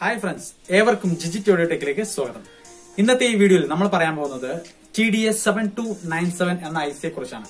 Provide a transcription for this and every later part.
hi friends ഏവർക്കും ജിജിറ്റ് audio ടെക്കിലേക്ക് സ്വാഗതം ഇന്നത്തെ ഈ വീഡിയോയിൽ നമ്മൾ പറയാൻ പോകുന്നത് T D S seven two nine seven എന്ന ഐ സിയെ കുറിച്ചാണ്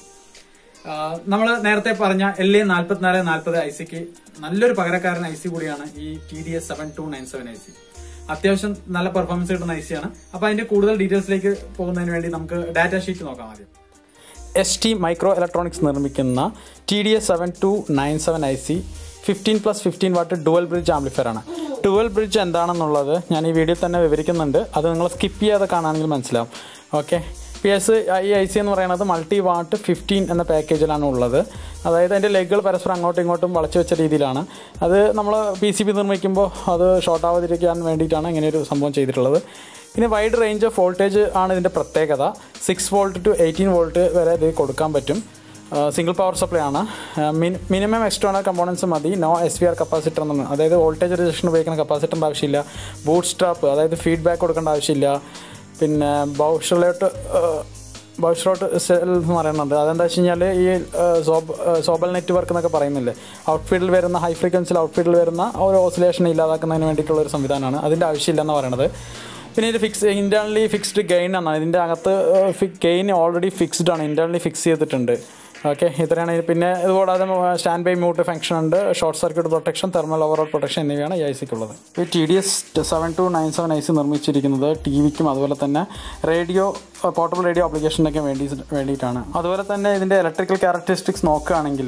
നമ്മൾ നേരത്തെ പറഞ്ഞ എൽ എ നാൽപ്പത്തിനാല് നാൽപ്പത് ഐ സിക്ക് നല്ലൊരു പകരക്കാരൻ ഐ സി കൂടിയാണ് ഈ T D S seven two nine seven I C അത്യാവശ്യം നല്ല പെർഫോമൻസ് കിട്ടുന്ന ഐ സി ആണ് അപ്പൊ അതിന്റെ കൂടുതൽ ഡീറ്റെയിൽസിലേക്ക് പോകുന്നതിന് വേണ്ടി നമുക്ക് ഡാറ്റ ഷീറ്റ് നോക്കാം ആദ്യം എസ് ടി മൈക്രോ ഇലക്ട്രോണിക്സ് നിർമ്മിക്കുന്ന T D S seven two nine seven I C fifteen plus fifteen watt dual bridge amplifier ആണ് ഡുവൽ ബ്രിഡ്ജ് എന്താണെന്നുള്ളത് ഞാൻ ഈ വീഡിയോയിൽ തന്നെ വിവരിക്കുന്നുണ്ട് അത് നിങ്ങൾ സ്കിപ്പ് ചെയ്യാതെ കാണുകയാണെങ്കിൽ മനസ്സിലാവും ഓക്കെ പി എസ് ഈ ഐ സി എന്ന് പറയുന്നത് മൾട്ടി വാട്ട് ഫിഫ്റ്റീൻ എന്ന പാക്കേജിലാണ് ഉള്ളത് അതായത് അതിൻ്റെ ലെഗുകൾ പരസ്പരം അങ്ങോട്ടും ഇങ്ങോട്ടും വളച്ചു വെച്ച രീതിയിലാണ് അത് നമ്മൾ പി സി ബി നിർമ്മിക്കുമ്പോൾ അത് ഷോർട്ട് ആവാതിരിക്കാൻ വേണ്ടിയിട്ടാണ് ഇങ്ങനെ ഒരു സംഭവം ചെയ്തിട്ടുള്ളത് പിന്നെ വൈഡ് റേഞ്ച് ഓഫ് വോൾട്ടേജ് ആണ് ഇതിൻ്റെ പ്രത്യേകത six volt to eighteen volt വരെ ഇത് കൊടുക്കാൻ പറ്റും സിംഗിൾ പവർ സപ്ലൈ ആണ് മിനിമം എക്സ്റ്റേണൽ കമ്പോണൻസ് മതി no S V R capacitor എന്നാണ് അതായത് വോൾട്ടേജ് റിജക്ഷൻ ഉപയോഗിക്കുന്ന കപ്പാസിറ്ററിൻ്റെ ആവശ്യമില്ല ബൂട്ട് സ്ട്രാപ്പ് അതായത് ഫീഡ്ബാക്ക് കൊടുക്കേണ്ട ആവശ്യമില്ല പിന്നെ ബൗഷറിലോട്ട് ബൗഷറോട്ട് സെൽ എന്ന് പറയുന്നുണ്ട് അതെന്താ വെച്ച് കഴിഞ്ഞാൽ ഈ സോബ് സോബൽ നെറ്റ്വർക്ക് എന്നൊക്കെ പറയുന്നില്ലേ ഔട്ട്ഫീൽഡിൽ വരുന്ന ഹൈ ഫ്രീക്വൻസിയിൽ ഔട്ട്ഫീൽഡിൽ വരുന്ന ഒരു ഓസിലേഷൻ ഇല്ലാതാക്കുന്നതിന് വേണ്ടിയിട്ടുള്ള ഒരു സംവിധാനമാണ് അതിൻ്റെ ആവശ്യമില്ലെന്ന് പറയണത് പിന്നെ ഇത് ഫിക്സ് ഇൻറ്റേർണലി ഫിക്സ്ഡ് ഗെയിൻ ആണ് ഇതിൻ്റെ അകത്ത് ഗെയിൻ ഓൾറെഡി ഫിക്സ്ഡ് ആണ് ഇൻറ്റേർണലി ഫിക്സ് ചെയ്തിട്ടുണ്ട് ഓക്കെ ഇത്രയാണ് ഇത് പിന്നെ ഇതുകൂടാതെ സ്റ്റാൻഡ് ബൈ മ്യൂട്ട് ഫംഗ്ഷൻ ഉണ്ട് short circuit protection thermal overall protection എന്നിവയാണ് ഈ ഐ സിക്കുള്ളത് ഈ T D S seven two nine seven I C നിർമ്മിച്ചിരിക്കുന്നത് ടി വിക്കും അതുപോലെ തന്നെ റേഡിയോ പോർട്ടബിൾ റേഡിയോ ആപ്ലിക്കേഷനൊക്കെ വേണ്ടി വേണ്ടിയിട്ടാണ് അതുപോലെ തന്നെ ഇതിൻ്റെ ഇലക്ട്രിക്കൽ ക്യാരക്ടറിസ്റ്റിക്സ് നോക്കുകയാണെങ്കിൽ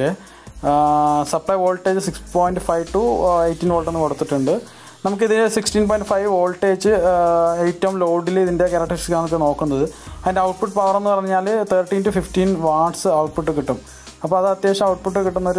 supply voltage six point five to eighteen volt എന്ന് കൊടുത്തിട്ടുണ്ട് നമുക്കിത് സിക്സ്റ്റീൻ പോയിൻറ്റ് ഫൈവ് വോൾട്ടേജ് ഏറ്റവും ലോഡിൽ ഇതിൻ്റെ ക്യാരക്ടറിസ്റ്റിക്സ് നമുക്ക് നോക്കുന്നത് അതിൻ്റെ ഔട്ട്പുട്ട് പവർ എന്ന് പറഞ്ഞാൽ thirteen to fifteen watts output കിട്ടും അപ്പോൾ അത് അത്യാവശ്യം ഔട്ട്പുട്ട് കിട്ടുന്നൊരു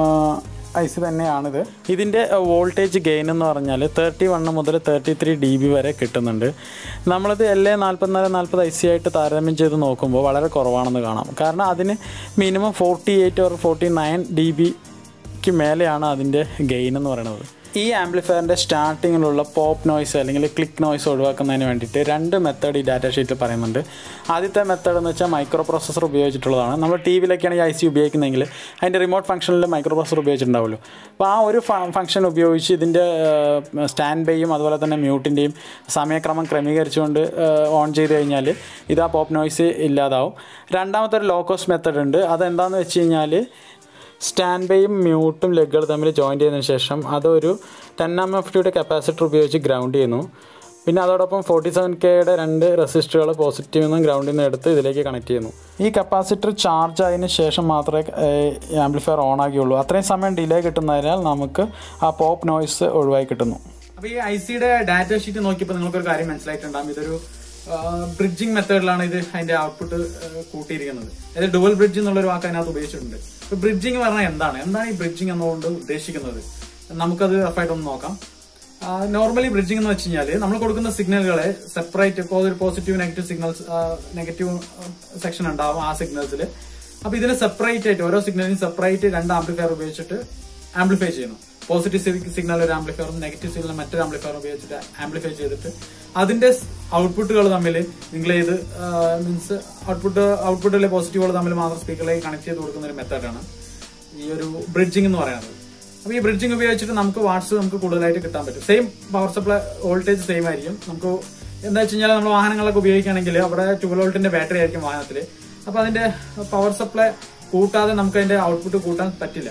ഐ സി തന്നെയാണിത് ഇതിൻ്റെ വോൾട്ടേജ് ഗെയിൻ എന്ന് പറഞ്ഞാൽ തേർട്ടി വണ്ണ് മുതൽ തേർട്ടി ത്രീ ഡി ബി വരെ കിട്ടുന്നുണ്ട് നമ്മളിത് എൽ എ നാൽപ്പത്തിനാല് നാൽപ്പത് ഐ സി ആയിട്ട് താരതമ്യം ചെയ്ത് നോക്കുമ്പോൾ വളരെ കുറവാണെന്ന് കാണാം കാരണം അതിന് minimum forty eight or forty nine D ബിക്ക് മേലെയാണ് അതിൻ്റെ ഗെയിൻ എന്ന് പറയുന്നത് ഈ ആംപ്ലിഫയറിൻ്റെ സ്റ്റാർട്ടിങ്ങിലുള്ള പോപ്പ് നോയ്സ് അല്ലെങ്കിൽ ക്ലിക്ക് നോയ്സ് ഒഴിവാക്കുന്നതിന് വേണ്ടിയിട്ട് രണ്ട് മെത്തേഡ് ഈ ഡാറ്റ ഷീറ്റിൽ പറയുന്നുണ്ട് ആദ്യത്തെ മെത്തേഡ് എന്ന് വെച്ചാൽ മൈക്രോ പ്രോസസ്സർ ഉപയോഗിച്ചിട്ടുള്ളതാണ് നമ്മൾ ടി വിയിലൊക്കെയാണ് ഈ ഐ സി ഉപയോഗിക്കുന്നതെങ്കിൽ അതിൻ്റെ റിമോട്ട് ഫംഗ്ഷനിൽ മൈക്രോ പ്രോസസ്സർ ഉപയോഗിച്ചിട്ടുണ്ടാവുമല്ലോ അപ്പോൾ ആ ഒരു ഫംഗ്ഷൻ ഉപയോഗിച്ച് ഇതിൻ്റെ സ്റ്റാൻഡ് ബൈയും അതുപോലെ തന്നെ മ്യൂട്ടിൻ്റെയും സമയക്രമം ക്രമീകരിച്ചുകൊണ്ട് ഓൺ ചെയ്ത് കഴിഞ്ഞാൽ ഇത് ആ പോപ്പ് നോയ്സ് ഇല്ലാതാവും രണ്ടാമത്തെ ഒരു ലോ കോസ്റ്റ് മെത്തേഡ് ഉണ്ട് അതെന്താണെന്ന് വെച്ച് കഴിഞ്ഞാൽ സ്റ്റാൻഡ് ബൈയും മ്യൂട്ടും ലെഗുകൾ തമ്മിൽ ജോയിൻ ചെയ്തതിന് ശേഷം അതൊരു ടെൻ എം എഫ് ടിയുടെ കപ്പാസിറ്റർ ഉപയോഗിച്ച് ഗ്രൗണ്ട് ചെയ്യുന്നു പിന്നെ അതോടൊപ്പം ഫോർട്ടി സെവൻ കെയുടെ രണ്ട് റെസിസ്റ്ററുകൾ പോസിറ്റീവ് നിന്നും ഗ്രൗണ്ടിൽ നിന്ന് എടുത്ത് ഇതിലേക്ക് കണക്ട് ചെയ്യുന്നു ഈ കപ്പാസിറ്റർ ചാർജ് ആയതിനു ശേഷം മാത്രമേ ആംപ്ലിഫയർ ഓൺ ആകുകയുള്ളൂ അത്രയും സമയം ഡിലേ കിട്ടുന്നതിനാൽ നമുക്ക് ആ പോപ്പ് നോയ്സ് ഒഴിവായി കിട്ടുന്നു അപ്പോൾ ഈ ഐ സിയുടെ ഡാറ്റ ഷീറ്റ് നോക്കിയപ്പോൾ നിങ്ങൾക്കൊരു കാര്യം മനസ്സിലായിട്ടുണ്ടാകും ഇതൊരു ബ്രിഡ്ജിങ് മെത്തേഡിലാണ് ഇത് അതിന്റെ ഔട്ട്പുട്ട് കൂട്ടിയിരിക്കുന്നത് അതായത് ഡുവൽ ബ്രിഡ്ജ് എന്നുള്ളൊരു വാക്ക് അതിനകത്ത് ഉപയോഗിച്ചിട്ടുണ്ട് ഇപ്പൊ ബ്രിഡ്ജിങ് പറഞ്ഞാൽ എന്താണ് എന്താണ് ഈ ബ്രിഡ്ജിങ് എന്നുകൊണ്ട് ഉദ്ദേശിക്കുന്നത് നമുക്കത് റഫായിട്ടൊന്ന് നോക്കാം നോർമലി ബ്രിഡ്ജിംഗ് എന്ന് വെച്ച് കഴിഞ്ഞാൽ നമ്മൾ കൊടുക്കുന്ന സിഗ്നലുകളെ സെപ്പറേറ്റ് ഇപ്പോൾ ഒരു positive negative signals negative section ഉണ്ടാവും ആ സിഗ്നൽസിൽ അപ്പൊ ഇതിന് സെപ്പറേറ്റ് ആയിട്ട് ഓരോ സിഗ്നലിനും സെപ്പറേറ്റ് രണ്ട് ആംപ്ലിഫയർ ഉപയോഗിച്ചിട്ട് ആംപ്ലിഫൈ ചെയ്യുന്നു പോസിറ്റീവ് സിഗ്നൽ ഒരു ആംപ്ലിഫയറും നെഗറ്റീവ് സിഗ്നൽ മറ്റൊരു ആംപ്ലിഫയർ ഉപയോഗിച്ചിട്ട് ആംപ്ലിഫൈ ചെയ്തിട്ട് അതിന്റെ ഔട്ട്പുട്ടുകൾ തമ്മിൽ നിങ്ങൾ ചെയ്ത് മീൻസ് ഔട്ട്പുട്ട് ഔട്ട്പുട്ടിലെ പോസിറ്റീവുകൾ തമ്മിൽ മാത്രം സ്പീക്കറിലേക്ക് കണക്ട് ചെയ്ത് കൊടുക്കുന്ന ഒരു മെത്തേഡാണ് ഈ ഒരു ബ്രിഡ്ജിംഗ് എന്ന് പറയുന്നത് അപ്പോൾ ഈ ബ്രിഡ്ജിംഗ് ഉപയോഗിച്ചിട്ട് നമുക്ക് വാട്സ് നമുക്ക് കൂടുതലായിട്ട് കിട്ടാൻ പറ്റും same power supply voltage same ആയിരിക്കും നമുക്ക് എന്താ വെച്ച് കഴിഞ്ഞാൽ നമ്മൾ വാഹനങ്ങളൊക്കെ ഉപയോഗിക്കുകയാണെങ്കിൽ അവിടെ ട്വൽവ് വോൾട്ടിന്റെ ബാറ്ററി ആയിരിക്കും വാഹനത്തിൽ അപ്പോൾ അതിന്റെ പവർ സപ്ലൈ കൂട്ടാതെ നമുക്ക് അതിന്റെ ഔട്ട്പുട്ട് കൂട്ടാൻ പറ്റില്ല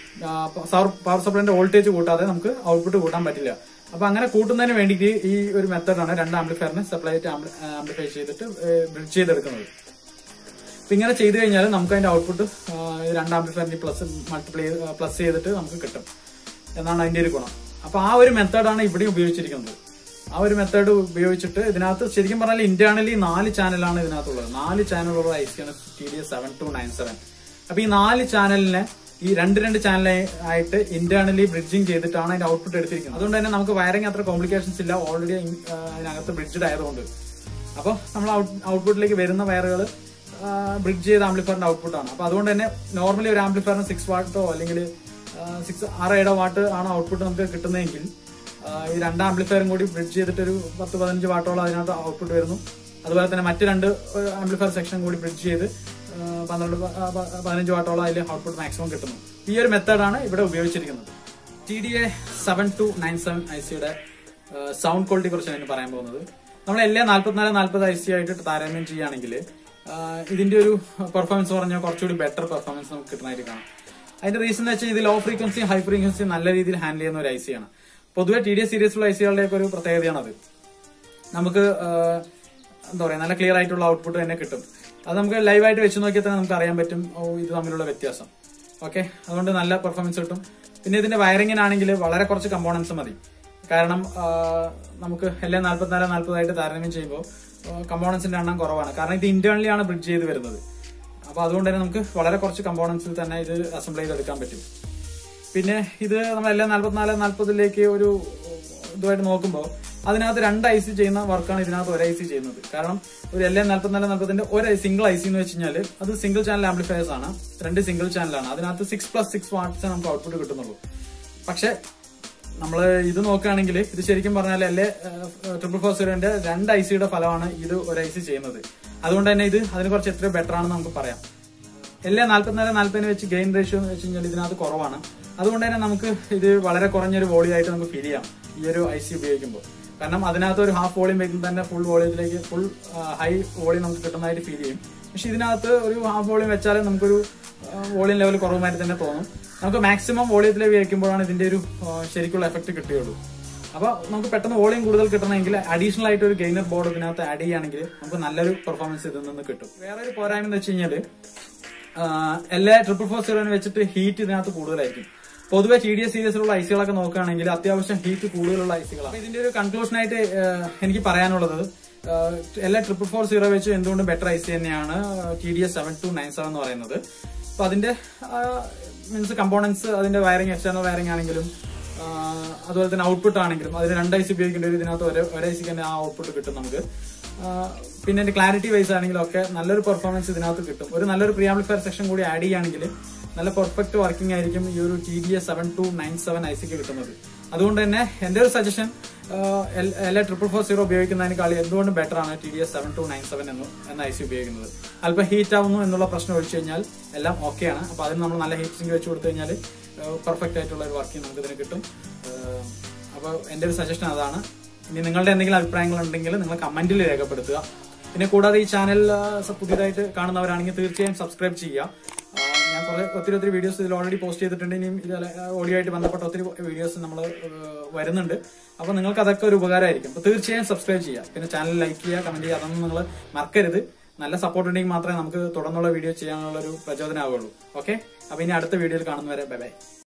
പവർ സപ്ലൈന്റെ വോൾട്ടേജ് കൂട്ടാതെ നമുക്ക് ഔട്ട്പുട്ട് കൂട്ടാൻ പറ്റില്ല അപ്പൊ അങ്ങനെ കൂട്ടുന്നതിന് വേണ്ടിയിട്ട് ഈ ഒരു മെത്തേഡാണ് രണ്ട് ആംപ്ലിഫയറിനെ സപ്ലൈ ആംപ്ലിഫൈ ചെയ്തിട്ട് ബ്രിഡ്ജ് ചെയ്തെടുക്കുന്നത് അപ്പൊ ഇങ്ങനെ ചെയ്തു കഴിഞ്ഞാൽ നമുക്ക് അതിന്റെ ഔട്ട്പുട്ട് രണ്ട് ആംപ്ലിഫയറിന്റെ പ്ലസ് മൾട്ടിപ്ലൈ പ്ലസ് ചെയ്തിട്ട് നമുക്ക് കിട്ടും എന്നാണ് അതിന്റെ ഒരു ഗുണം അപ്പൊ ആ ഒരു മെത്തേഡാണ് ഇവിടെ ഉപയോഗിച്ചിരിക്കുന്നത് ആ ഒരു മെത്തേഡ് ഉപയോഗിച്ചിട്ട് ഇതിനകത്ത് ശരിക്കും പറഞ്ഞാൽ ഇന്റേണലി നാല് ചാനലാണ് ഇതിനകത്തുള്ളത് നാല് ചാനലുള്ള ഐ സിയാണ് T D S seven two nine seven അപ്പൊ ഈ നാല് ചാനലിനെ ഈ രണ്ട് രണ്ട് ചാനൽ ആയിട്ട് ഇന്റേണലി ബ്രിഡ്ജിങ് ചെയ്തിട്ടാണ് അതിന്റെ ഔട്ട്പുട്ട് എടുത്തിരിക്കുന്നത് അതുകൊണ്ട് തന്നെ നമുക്ക് വയറിംഗ് അത്ര കോംപ്ലിക്കേഷൻസ് ഇല്ല ഓൾറെഡി അതിനകത്ത് ബ്രിഡ്ജഡ് ആയതുകൊണ്ട് അപ്പോൾ നമ്മൾ ഔട്ട്പുട്ടിലേക്ക് വരുന്ന വയറുകൾ ബ്രിഡ്ജ് ചെയ്ത ആംപ്ലിഫയറിന്റെ ഔട്ട്പുട്ടാണ് അപ്പോൾ അതുകൊണ്ട് തന്നെ നോർമലി ഒരു ആംപ്ലിഫയറിന് സിക്സ് വാട്ടോ അല്ലെങ്കിൽ സിക്സ് ആറ് ഏഴോ വാട്ട് ആണ് ഔട്ട്പുട്ട് നമുക്ക് കിട്ടുന്നതെങ്കിൽ ഈ രണ്ട് ആംപ്ലിഫയറും കൂടി ബ്രിഡ്ജ് ചെയ്തിട്ട് ഒരു പത്ത് പതിനഞ്ച് വാട്ടോളം അതിനകത്ത് ഔട്ട്പുട്ട് വരുന്നു അതുപോലെ തന്നെ മറ്റ് രണ്ട് ആംപ്ലിഫയർ സെക്ഷൻ കൂടി ബ്രിഡ്ജ് ചെയ്ത് പന്ത്രണ്ട് പതിനഞ്ച് വാട്ടോളം അതിൽ ഔട്ട്പുട്ട് മാക്സിമം കിട്ടുന്നു ഈ ഒരു മെത്തേഡാണ് ഇവിടെ ഉപയോഗിച്ചിരിക്കുന്നത് T D A seven two nine seven I സിയുടെ സൗണ്ട് ക്വാളിറ്റി കുറിച്ചാണ് ഇനി പറയാൻ പോകുന്നത് നമ്മൾ എല്ലാ നാല്പത്തിനാല് നാല്പത് ഐ സി ആയിട്ട് താരതമ്യം ചെയ്യുകയാണെങ്കിൽ ഇതിന്റെ ഒരു പെർഫോമൻസ് പറഞ്ഞാൽ കുറച്ചുകൂടി ബെറ്റർ പെർഫോമൻസ് നമുക്ക് കിട്ടുന്നതായിട്ട് കാണാം അതിന്റെ റീസൺ എന്ന് വെച്ചാൽ ഇത് ലോ ഫ്രീക്വൻസി ഹൈ ഫ്രീക്വൻസി നല്ല രീതിയിൽ ഹാൻഡിൽ ചെയ്യുന്ന ഒരു ഐ സി ആണ് പൊതുവെ ടി ഡി എസ് സീരീസിലുള്ള ഐ സികളുടെ ഒക്കെ ഒരു പ്രത്യേകതയാണത് നമുക്ക് ആഹ്, എന്താ പറയാ നല്ല ക്ലിയർ ആയിട്ടുള്ള ഔട്ട്പുട്ട് തന്നെ കിട്ടും അത് നമുക്ക് ലൈവായിട്ട് വെച്ച് നോക്കിയാൽ തന്നെ നമുക്ക് അറിയാൻ പറ്റും ഓ ഇത് തമ്മിലുള്ള വ്യത്യാസം ഓക്കെ അതുകൊണ്ട് നല്ല പെർഫോമൻസ് കിട്ടും പിന്നെ ഇതിന്റെ വയറിങ്ങിനാണെങ്കിൽ വളരെ കുറച്ച് കമ്പോണൻസ് മതി കാരണം ആഹ്, നമുക്ക് എല്ലാം നാല്പത്തിനാല് നാല്പതായിട്ട് താരതമ്യം ചെയ്യുമ്പോൾ കമ്പോണൻസിന്റെ എണ്ണം കുറവാണ് കാരണം ഇത് ഇന്റേണലി ആണ് ബ്രിഡ്ജ് ചെയ്ത് വരുന്നത് അപ്പൊ അതുകൊണ്ട് തന്നെ നമുക്ക് വളരെ കുറച്ച് കമ്പോണൻസിൽ തന്നെ ഇത് അസംബിൾ ചെയ്തെടുക്കാൻ പറ്റും പിന്നെ ഇത് നമ്മളെല്ലാം നാല്പത്തിനാല് നാല്പതിലേക്ക് ഒരു ഇതുമായിട്ട് നോക്കുമ്പോൾ അതിനകത്ത് രണ്ട് ഐ സി ചെയ്യുന്ന വർക്കാണ് ഇതിനകത്ത് ഒരു ഐ സി ചെയ്യുന്നത് കാരണം ഒരു എല്ലാം നാല്പത്തിനാല് നാല്പതിന്റെ ഒരു സിംഗിൾ ഐ സി എന്ന് വെച്ച് കഴിഞ്ഞാൽ അത് സിംഗിൾ ചാനൽ ആംപ്ലിഫയേഴ്സ് ആണ് രണ്ട് സിംഗിൾ ചാനലാണ് അതിനകത്ത് സിക്സ് പ്ലസ് സിക്സ് വാട്ട്സ് നമുക്ക് ഔട്ട്പുട്ട് കിട്ടുന്നുള്ളൂ പക്ഷെ നമ്മൾ ഇത് നോക്കുകയാണെങ്കിൽ ഇത് ശരിക്കും പറഞ്ഞാൽ അല്ലെ ട്രിപ്പിൾ ഫോർ സീറോന്റെ രണ്ട് ഐ സിയുടെ ഫലമാണ് ഇത് ഒരു ഐ സി ചെയ്യുന്നത് അതുകൊണ്ട് തന്നെ ഇത് അതിന് കുറച്ച് എത്ര ബെറ്റർ ആണെന്ന് നമുക്ക് പറയാം എല്ലാ നാല്പത്തിനാല് നാല്പതിന് വെച്ച് ഗെയിൻ റേഷ്യോ എന്ന് വെച്ച് കഴിഞ്ഞാൽ ഇതിനകത്ത് കുറവാണ് അതുകൊണ്ട് തന്നെ നമുക്ക് ഇത് വളരെ കുറഞ്ഞൊരു വോളിയം ആയിട്ട് നമുക്ക് ഫീൽ ചെയ്യാം ഈ ഒരു ഐ സി ഉപയോഗിക്കുമ്പോൾ കാരണം അതിനകത്ത് ഒരു ഹാഫ് വോളിയം വെക്കുമ്പോൾ തന്നെ ഫുൾ വോളിയത്തിലേക്ക് ഫുൾ ഹൈ വോളിയം നമുക്ക് കിട്ടുന്നതായിട്ട് ഫീൽ ചെയ്യും പക്ഷെ ഇതിനകത്ത് ഒരു ഹാഫ് വോളിയം വെച്ചാലും നമുക്കൊരു വോളിയം ലെവൽ കുറവുമായിട്ട് തന്നെ തോന്നും നമുക്ക് മാക്സിമം വോളിയത്തിലേക്ക് വെക്കുമ്പോഴാണ് ഇതിന്റെ ഒരു ആ, ശരിക്കുള്ള എഫക്ട് കിട്ടുകയുള്ളൂ അപ്പൊ നമുക്ക് പെട്ടെന്ന് വോളിയം കൂടുതൽ കിട്ടണമെങ്കിൽ അഡീഷണൽ ആയിട്ട് ഒരു ഗെയിനർ ബോർഡ് ഇതിനകത്ത് ആഡ് ചെയ്യുകയാണെങ്കിൽ നമുക്ക് നല്ലൊരു പെർഫോമൻസ് ഇതിൽ നിന്ന് കിട്ടും വേറെ ഒരു പോരായ്മ എന്ന് വെച്ച് കഴിഞ്ഞാല് ആഹ് എല്ലാ ട്രിപ്പിൾ ഫോർ സീറോനെ വെച്ചിട്ട് ഹീറ്റ് ഇതിനകത്ത് കൂടുതലായിരിക്കും പൊതുവെ ടി ഡി എസ് സീരീസിലുള്ള ഐസികളൊക്കെ നോക്കുകയാണെങ്കിൽ അത്യാവശ്യം ഹീറ്റ് കൂടുതലുള്ള ഐസികളാണ് അപ്പൊ ഇതിന്റെ ഒരു കൺക്ലൂഷൻ ആയിട്ട് ആഹ് എനിക്ക് പറയാനുള്ളത് ആഹ് എല്ലാ ട്രിപ്പിൾ ഫോർ സീറോ വെച്ച് എന്തുകൊണ്ടും ബെറ്റർ ഐസി തന്നെയാണ് T D S seven two nine seven എന്ന് പറയുന്നത് അപ്പൊ അതിന്റെ മീൻസ് കമ്പോണൻസ് അതിന്റെ വയറിംഗ് എക്സ്റ്റേണൽ വയറിംഗ് ആണെങ്കിലും ആഹ് അതുപോലെ തന്നെ ഔട്ട്പുട്ട് ആണെങ്കിലും അതിന് രണ്ട് ഐസി ഉപയോഗിക്കേണ്ട ഒരു ഇതിനകത്ത് ഒരു ഒരു ഐസിക്ക് തന്നെ ആ ഔട്ട്പുട്ട് കിട്ടും നമുക്ക് ആഹ് പിന്നെ എന്റെ ക്ലാരിറ്റി വൈസ് ആണെങ്കിലും ഒക്കെ നല്ലൊരു പെർഫോമൻസ് ഇതിനകത്ത് കിട്ടും ഒരു നല്ലൊരു പ്രീ ആംപ്ലിഫയർ സെക്ഷൻ കൂടി ആഡ് ചെയ്യുകയാണെങ്കിൽ നല്ല പെർഫെക്റ്റ് വർക്കിംഗ് ആയിരിക്കും ഈ ഒരു T D S seven two nine seven ഐസിക്ക് കിട്ടുന്നത് അതുകൊണ്ട് തന്നെ എന്റെ ഒരു സജഷൻ എല്ലാ ട്രിപ്പിൾ ഫോർ സീറോ ഉപയോഗിക്കുന്നതിനേക്കാൾ എന്തുകൊണ്ടും ബെറ്റർ ആണ് T D S seven two nine seven എന്ന് എന്ന ഐ സി ഉപയോഗിക്കുന്നത് അല്പം ഹീറ്റ് ആവുന്നു എന്നുള്ള പ്രശ്നം ഒഴിച്ചു കഴിഞ്ഞാൽ എല്ലാം ഓക്കെയാണ് അപ്പൊ അതിന് നമ്മൾ നല്ല ഹീറ്റിംഗ് വെച്ച് കൊടുത്തു കഴിഞ്ഞാൽ പെർഫെക്റ്റ് ആയിട്ടുള്ള ഒരു വർക്കിംഗ് നമുക്ക് ഇതിന് കിട്ടും അപ്പോൾ എന്റെ ഒരു സജഷൻ അതാണ് ഇനി നിങ്ങളുടെ എന്തെങ്കിലും അഭിപ്രായങ്ങൾ ഉണ്ടെങ്കിൽ നിങ്ങൾ കമന്റിൽ രേഖപ്പെടുത്തുക പിന്നെ കൂടാതെ ഈ ചാനൽ പുതിയതായിട്ട് കാണുന്നവരാണെങ്കിൽ തീർച്ചയായും സബ്സ്ക്രൈബ് ചെയ്യുക ആ, ഞാൻ കുറെ ഒത്തിരി ഒത്തിരി വീഡിയോസ് ഇതിൽ ഓൾറെഡി പോസ്റ്റ് ചെയ്തിട്ടുണ്ട് ഇനിയും ഇത് ഓഡിയോ ആയിട്ട് ബന്ധപ്പെട്ട ഒത്തിരി വീഡിയോസ് നമ്മൾ വരുന്നുണ്ട് അപ്പൊ നിങ്ങൾക്ക് അതൊക്കെ ഒരു ഉപകാരമായിരിക്കും അപ്പൊ തീർച്ചയായും സബ്സ്ക്രൈബ് ചെയ്യുക പിന്നെ ചാനൽ ലൈക്ക് ചെയ്യുക കമന്റ് ചെയ്യുക അതൊന്നും നിങ്ങൾ മറക്കരുത് നല്ല സപ്പോർട്ട് ഉണ്ടെങ്കിൽ മാത്രമേ നമുക്ക് തുടർന്നുള്ള വീഡിയോ ചെയ്യാനുള്ള ഒരു പ്രചോദനമാവുള്ളൂ ഓക്കെ അപ്പൊ ഇനി അടുത്ത വീഡിയോയിൽ കാണുന്നവരെ ബൈ ബൈ